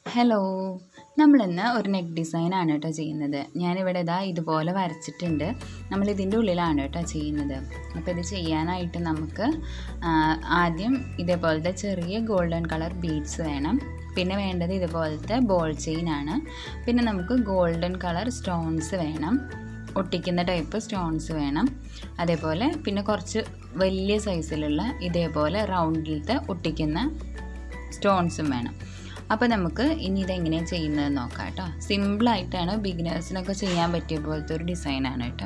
hello നമ്മളിന്ന് ഒരു neck ഡിസൈനാണ് കേട്ടോ ചെയ്യുന്നത് ഞാനിവിടെ ഇതാ ഇതുപോലെ വരച്ചിട്ടുണ്ട് നമ്മൾ ഇതിൻ്റെ ഉള്ളിലാണ് കേട്ടോ ചെയ്യുന്നത് അപ്പോൾ ഇത് ചെയ്യാനായിട്ട് നമുക്ക് ആ, ആദ്യം ഇതേപോലത്തെ ചെറിയ ഗോൾഡൻ കളർ ബീഡ്സ് വേണം പിന്നെ വേണ്ടത് ഇതുപോലത്തെ ബോൾ ചെയിനാണ് പിന്നെ നമുക്ക് ഗോൾഡൻ കളർ സ്റ്റോൺസ് വേണം ഒട്ടിക്കുന്ന ടൈപ്പ് സ്റ്റോൺസ് വേണം അതേപോലെ പിന്നെ കുറച്ച് വലിയ സൈസിലുള്ള ഇതേപോലെ റൗണ്ടിലത്തെ ഒട്ടിക്കുന്ന സ്റ്റോൺസും വേണം അപ്പോൾ നമുക്ക് ഇനി ഇതെങ്ങനെയാണ് ചെയ്യുന്നത് നോക്കാം കേട്ടോ സിമ്പിളായിട്ടാണ് ബിഗിനേഴ്സിനൊക്കെ ചെയ്യാൻ പറ്റിയ പോലത്തെ ഒരു ഡിസൈനാണ് കേട്ടോ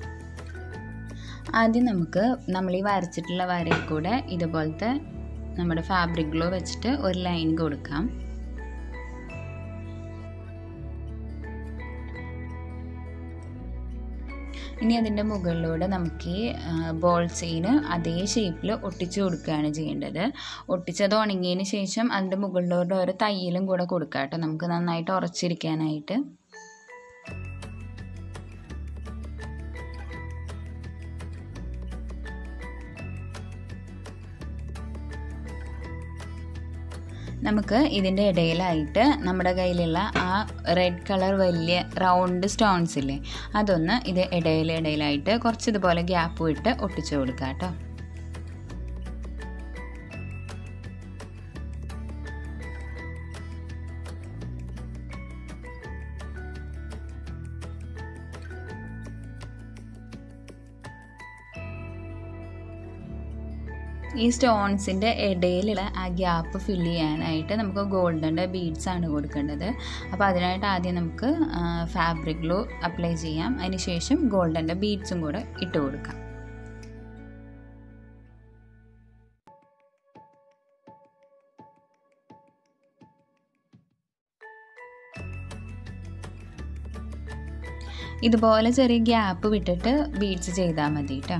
ആദ്യം നമുക്ക് നമ്മൾ ഈ വരച്ചിട്ടുള്ള വരയിൽ കൂടെ ഇതുപോലത്തെ നമ്മുടെ ഫാബ്രിക് ഗ്ലോ വെച്ചിട്ട് ഒരു ലൈൻ കൊടുക്കാം ഇനി അതിൻ്റെ മുകളിലൂടെ നമുക്ക് ഈ ബോൾ ചെയിന് അതേ ഷേപ്പിൽ ഒട്ടിച്ചു കൊടുക്കുകയാണ് ചെയ്യേണ്ടത് ഒട്ടിച്ചത് ഉണങ്ങിയതിന് ശേഷം അതിൻ്റെ മുകളിലൂടെ ഒരു തയ്യലും കൂടെ കൊടുക്കാം കേട്ടോ നമുക്ക് നന്നായിട്ട് ഉറച്ചിരിക്കാനായിട്ട് നമുക്ക് ഇതിൻ്റെ ഇടയിലായിട്ട് നമ്മുടെ കയ്യിലുള്ള ആ റെഡ് കളർ വലിയ റൗണ്ട് സ്റ്റോൺസ് ഇല്ലേ അതൊന്ന് ഇത് ഇടയിൽ ഇടയിലായിട്ട് കുറച്ച് ഇതുപോലെ ഗ്യാപ്പ് വിട്ട് ഒട്ടിച്ചു കൊടുക്കുക കേട്ടോ ഈ സ്റ്റോൺസിൻ്റെ ഇടയിലുള്ള ആ ഗ്യാപ്പ് ഫില്ല് ചെയ്യാനായിട്ട് നമുക്ക് ഗോൾഡൻ്റെ ബീഡ്സ് ആണ് കൊടുക്കേണ്ടത് അപ്പോൾ അതിനായിട്ട് ആദ്യം നമുക്ക് ഫാബ്രിക് ഗ്ലൂ അപ്ലൈ ചെയ്യാം അതിന് ശേഷം ഗോൾഡൻ്റെ ബീഡ്സും കൂടെ ഇട്ട് കൊടുക്കാം ഇതുപോലെ ചെറിയ ഗ്യാപ്പ് വിട്ടിട്ട് ബീഡ്സ് ചെയ്താൽ മതി കേട്ടോ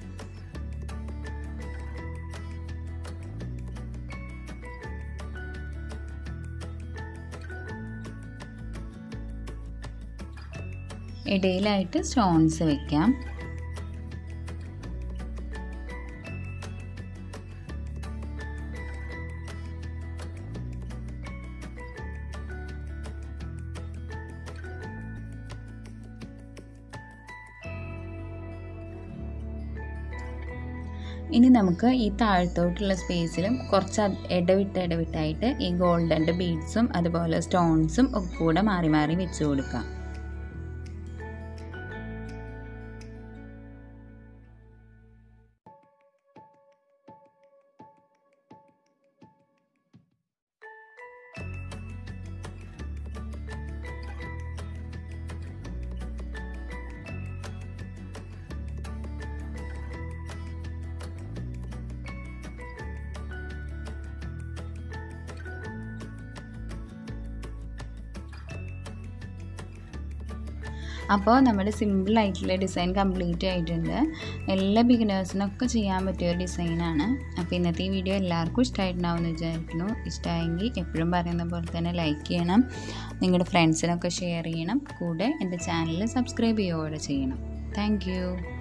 ഇടയിലായിട്ട് സ്റ്റോൺസ് വെക്കാം ഇനി നമുക്ക് ഈ താഴത്തോട്ടുള്ള സ്പേസിലും കുറച്ച് അത് ഇടവിട്ട് ഇടവിട്ടായിട്ട് ഈ ഗോൾഡൻ്റെ ബീഡ്സും അതുപോലെ സ്റ്റോൺസും ഒക്കെ കൂടെ മാറി മാറി വെച്ച് കൊടുക്കാം അപ്പോൾ നമ്മുടെ സിമ്പിൾ ആയിട്ടുള്ള ഡിസൈൻ കംപ്ലീറ്റ് ആയിട്ടുണ്ട് എല്ലാ ബിഗിനേഴ്സിനൊക്കെ ചെയ്യാൻ പറ്റിയ ഒരു ഡിസൈനാണ് അപ്പോൾ ഇന്നത്തെ ഈ വീഡിയോ എല്ലാവർക്കും ഇഷ്ടമായിട്ടുണ്ടാവുമെന്ന് വിചാരിക്കുന്നു ഇഷ്ടമായെങ്കിൽ എപ്പോഴും പറയുന്ന പോലെ തന്നെ ലൈക്ക് ചെയ്യണം നിങ്ങളുടെ ഫ്രണ്ട്സിനൊക്കെ ഷെയർ ചെയ്യണം കൂടെ എൻ്റെ ചാനൽ സബ്സ്ക്രൈബ് ചെയ്യുകയോടെ ചെയ്യണം താങ്ക്